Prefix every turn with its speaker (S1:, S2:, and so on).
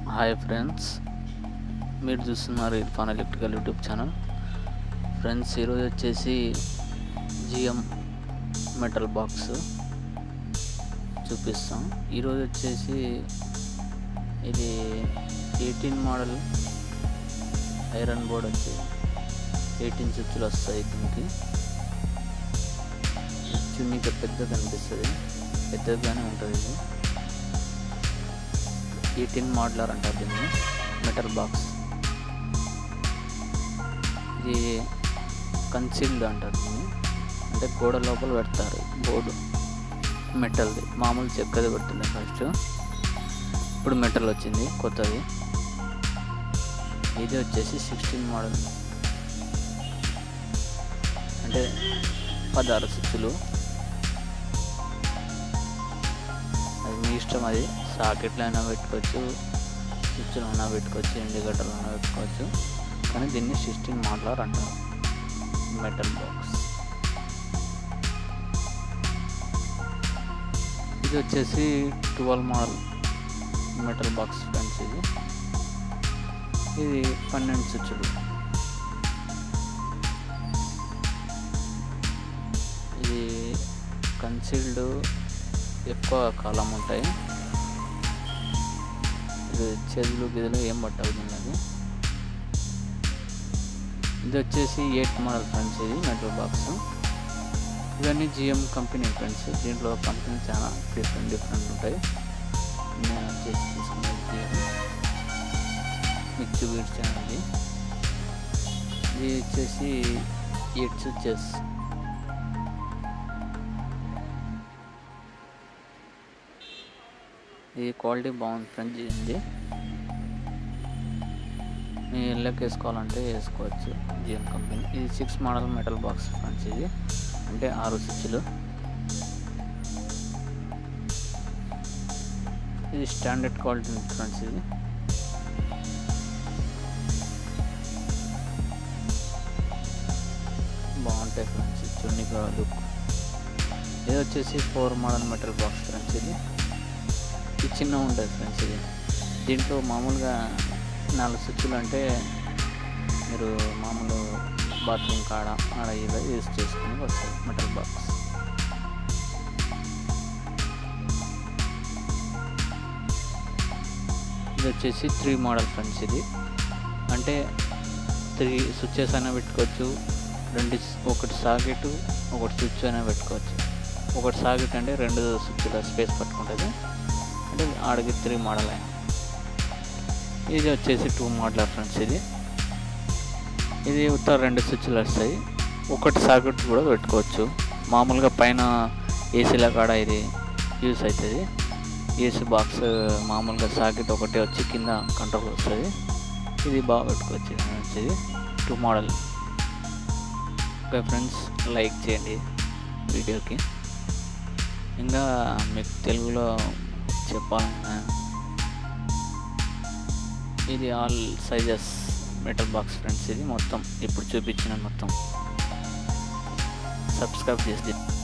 S1: hi friends మీరు చూస్తున్నారు Irfan electrical YouTube channel friends ఈరోజు వచ్చేసి జిఎం మెటల్ బాక్స్ చూపిస్తాం ఈరోజు వచ్చేసి ఇది ఎయిటీన్ మోడల్ ఐరన్ బోర్డ్ వచ్చి ఎయిటీన్ స్విచ్లు వస్తాయి దీనికి చున్నీకి పెద్దగా కనిపిస్తుంది పెద్దగానే ఉంటుంది ఇది ఎయిటీన్ మోడలర్ అంటారు దీన్ని మెటల్ బాక్స్ ఇది కన్సీల్డ్ అంటారు దీన్ని అంటే గోడ లోపల పెడతారు బోర్డు మెటల్ది మామూలు చెక్కది పెడుతుండే ఫస్ట్ ఇప్పుడు మెటల్ వచ్చింది కొత్తది ఇది వచ్చేసి సిక్స్టీన్ మోడల్ అంటే పదహారు స్విచ్లు అది మీ ఇష్టం అది సాకెట్లో అయినా పెట్టుకోవచ్చు స్విచ్లో అయినా పెట్టుకోవచ్చు ఇండికేటర్లో అయినా పెట్టుకోవచ్చు కానీ దీన్ని సిక్స్టీన్ మోడలర్ అంటారు మెటల్ బాక్స్ ఇది వచ్చేసి twelve model metal box friends ఇది ఇది పన్నెండు స్విచ్లు ఇది కన్సీల్డ్ ఎక్కువ కాలం ఉంటాయి ఇది చేతులు గిదులు ఏం పట్టవు దీనికి ఇది వచ్చేసి ఎయిట్ మోడల్ ఫ్రెండ్స్ ఇది మెటల్ బాక్స్ ఇవన్నీ జిఎం కంపెనీ ఫ్రెండ్స్ దీంట్లో కంపెనీ చాలా డిఫరెంట్ డిఫరెంట్ ఉంటాయి నేను వచ్చేసి తీసుకున్నది జిఎం మిక్స్ బీట్స్ అనేది ఇది వచ్చేసి ఎయిట్ స్విచ్చెస్ ఇది క్వాలిటీ బాగుంది ఫ్రెండ్స్ ఇది మీ ఇళ్ళకి వేసుకోవాలంటే వేసుకోవచ్చు జిఎం కంపెనీ ఇది six model metal box friends ఇది అంటే ఆరు స్విచ్లు ఇది స్టాండర్డ్ క్వాలిటీ ఫ్రెండ్స్ ఇది బాగుంటాయి ఫ్రెండ్స్ చున్నీ లుక్ ఇది వచ్చేసి four model metal box friends ఇది ఇది చిన్న ఉంటుంది ఫ్రెండ్స్ ఇది దీంట్లో మామూలుగా నాలుగు స్విచ్లు అంటే మీరు మామూలు బాత్రూమ్ కాడ ఆడ ఇలా యూజ్ చేసుకుని వస్తుంది మెటల్ బాక్స్ ఇది వచ్చేసి త్రీ మోడల్ ఫ్రెండ్స్ ఇది అంటే త్రీ స్విచ్చెస్ అయినా పెట్టుకోవచ్చు రెండు ఒకటి సాకెట్ ఒకటి స్విచ్ అయినా పెట్టుకోవచ్చు ఒకటి సాకెట్ అంటే రెండు స్విచ్ల స్పేస్ పట్టుకుంటుంది అంటే ఆడికి త్రీ మోడల్ అయినా ఇది వచ్చేసి టూ మోడల్ ఫ్రెండ్స్ ఇది ఇది ఉత్తర రెండు స్విచ్లు వస్తాయి ఒకటి సాకెట్ కూడా పెట్టుకోవచ్చు మామూలుగా పైన ఏసీల కాడ ఇది యూస్ అవుతుంది ఏసీ బాక్స్ మామూలుగా సాకెట్ ఒకటే వచ్చి కింద కంట్రోల్ వస్తుంది ఇది బాగా పెట్టుకోవచ్చు ఇది వచ్చేది two model okay friends like చేయండి వీడియోకి ఇంకా మీకు తెలుగులో చెప్పాలన్నా ఇది all sizes metal box friends ఇది మొత్తం ఇప్పుడు చూపించిన మొత్తం సబ్స్క్రైబ్ చేసి